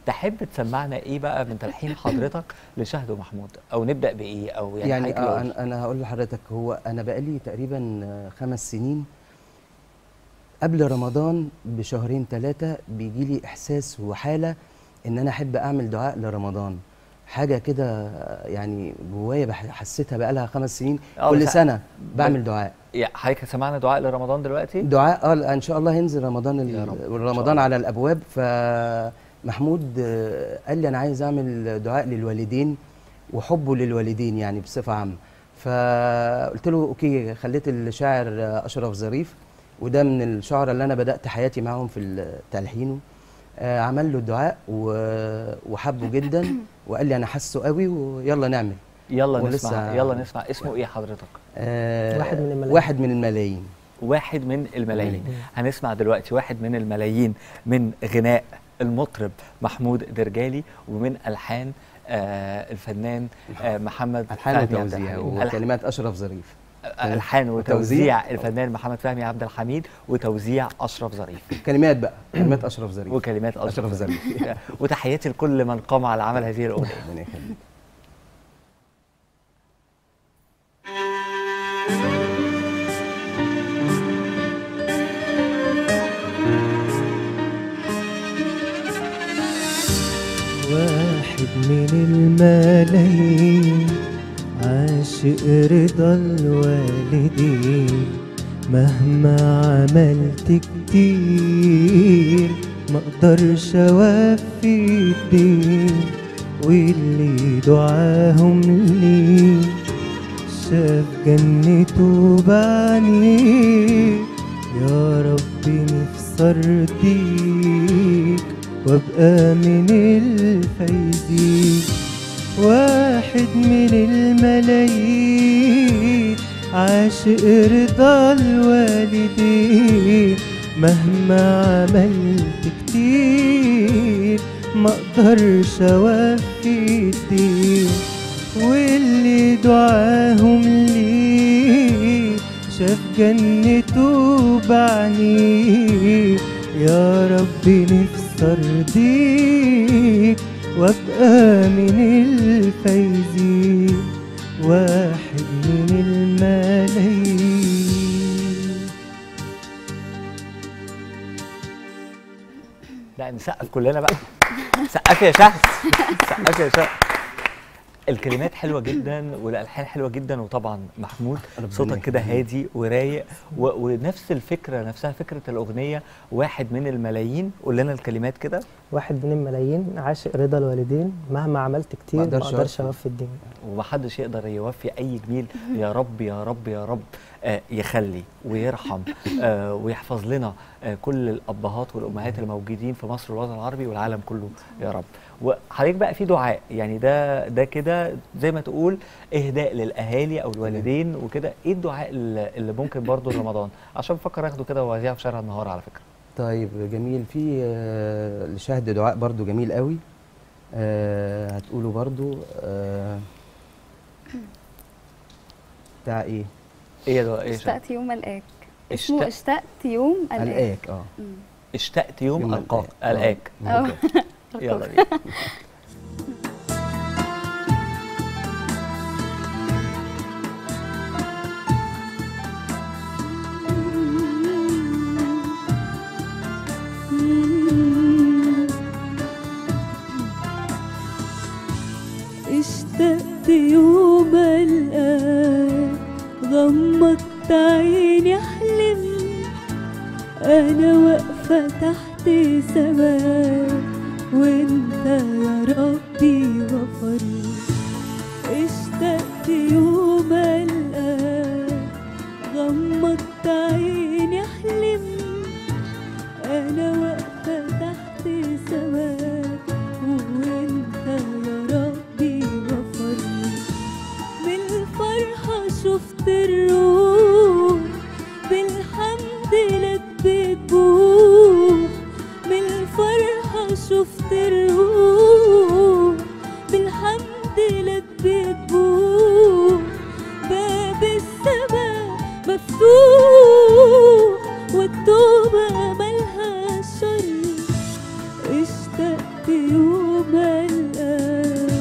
تحب تسمعنا ايه بقى من تلحين حضرتك لشهد ومحمود او نبدا بايه او يعني, يعني حضرتك آه لو- انا أنا هقول لحضرتك هو انا بقالي تقريبا آه، خمس سنين قبل رمضان بشهرين ثلاثه بيجي لي احساس وحاله ان انا احب اعمل دعاء لرمضان حاجه كده آه، يعني جوايا بح- حسيتها بقالها خمس سنين آه، كل بس- سنه بعمل دعاء يعني حضرتك سمعنا دعاء لرمضان دلوقتي دعاء اه ان شاء الله هينزل رمضان يا ال- رب، إن شاء رمضان الله. على الابواب فمحمود آه، قال لي انا عايز اعمل دعاء للوالدين وحبه للوالدين يعني بصفه عامه فقلت له اوكي خليت الشاعر آه، اشرف ظريف وده من الشعراء اللي انا بدات حياتي معاهم في تلحينه آه، عمل له الدعاء و- وحبه جدا وقال لي انا حاسه قوي ويلا نعمل يلا ولسه- نسمع يلا نسمع اسمه ايه حضرتك آه، واحد من الملايين. واحد من الملايين واحد من الملايين هنسمع دلوقتي واحد من الملايين من غناء المطرب محمود درجالي ومن الحان آه الفنان آه محمد الحان فهمي عبد وتوزيع الحميد. الح- وكلمات اشرف ظريف الحان وتوزيع. وتوزيع الفنان محمد فهمي عبد الحميد وتوزيع اشرف ظريف كلمات بقى كلمات اشرف ظريف وكلمات اشرف أشرف ظريف وتحياتي لكل من قام على عمل هذه الاغنيه ربنا يخليك واحد من الملايين عاشق رضا الوالدين مهما عملت كتير مقدرش اوفي الدين واللي دعاهم لي شاف جنته بعينيه يا رب نفسي ارضيك وابقى من الفايزين واحد من الملايين عاشق رضا الوالدين مهما عملت كتير مقدرش اوفي الدين واللي دعاهم لي شاف جنته بعينيه يا رب نفسي ارضيك وابقى من الفايزين واحد من الملايين لا نسقف كلنا بقى سقف يا شهد سقف يا شهد الكلمات حلوه جدا والالحان حلوه جدا وطبعا محمود ربنا صوتك كده يخليك. هادي ورايق و... ونفس الفكره نفسها فكره الاغنيه واحد من الملايين قول لنا الكلمات كده واحد من الملايين عاشق رضا الوالدين مهما عملت كتير مقدرش ما اقدرش أوفي. اوفي الدين ومحدش يقدر يوفي اي جميل يا رب يا رب يا رب آه يخلي ويرحم آه ويحفظ لنا آه كل الابهات والامهات الموجودين في مصر والوطن العربي والعالم كله يا رب وحضرتك بقى في دعاء يعني ده ده كده زي ما تقول اهداء للاهالي او الوالدين وكده ايه الدعاء اللي اللي ممكن برضه لرمضان عشان بفكر اخده كده واذيعه في شارع النهار على فكره طيب جميل في آه، لشهد دعاء برضو جميل قوي آه، هتقوله برضو آه، بتاع ايه ايه يا دعاء ايه يا شباب؟ اشتقت يوم الآك اسمه اشتق- اشتقت يوم الآك الآك اه مم. اشتقت يوم يوم القاك الآك. الآك اه أوكي. يلا بينا اشتقت يوم الآن غمضت عيني احلم انا واقفة تحت سماء وانت يا ربي غفرت اشتقت يوم الآن غمضت عيني احلم انا واقفة تحت سماء وانت يا ربي غفرت من الفرحة شفت الروح بالحمد لك بتبوح من الفرحة الآن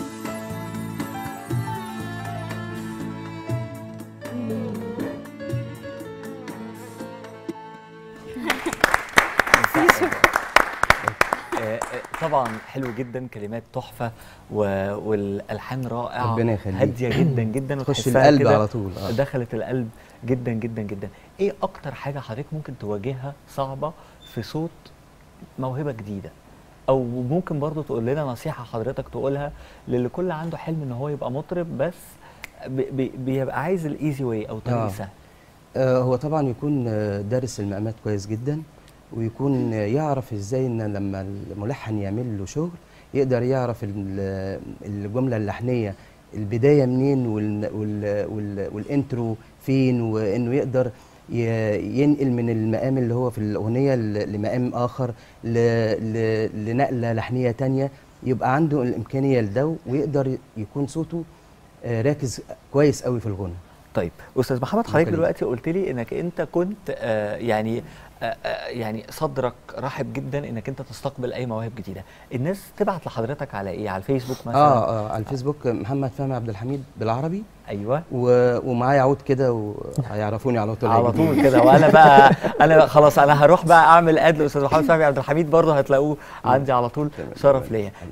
آه، آه، طبعا حلو جدا كلمات تحفه و... والالحان رائعه ربنا يخليك. هاديه جدا جدا تخش وتحسها القلب كده على طول آه. دخلت القلب جدا جدا جدا ايه اكتر حاجه حضرتك ممكن تواجهها صعبه في صوت موهبه جديده او ممكن برضو تقول لنا نصيحه حضرتك تقولها للي كل عنده حلم ان هو يبقى مطرب بس بي بي بيبقى عايز الايزي واي او طريق آه. سهل آه، هو طبعا يكون آه، دارس المقامات كويس جدا ويكون آه، يعرف ازاي ان لما الملحن يعمل له شغل يقدر يعرف ال- الجمله اللحنيه البدايه منين وال وال وال والانترو فين وانه يقدر ي- ينقل من المقام اللي هو في الاغنيه ل- لمقام اخر ل- ل- لنقله لحنيه تانية يبقى عنده الامكانيه لده ويقدر يكون صوته آه، راكز كويس قوي في الغنى طيب استاذ محمد حضرتك يخليك. دلوقتي قلت لي انك انت كنت آه يعني آه آه يعني صدرك رحب جدا انك انت تستقبل اي مواهب جديده الناس تبعت لحضرتك على ايه على الفيسبوك مثلا اه اه على الفيسبوك محمد فهمي عبد الحميد بالعربي ايوه و... ومعايا عود كده وهيعرفوني على طول على هيجيبوني. طول كده وانا بقى انا خلاص انا هروح بقى اعمل اد لاستاذ محمد فهمي عبد الحميد برضه هتلاقوه عندي على طول تمام. شرف ليا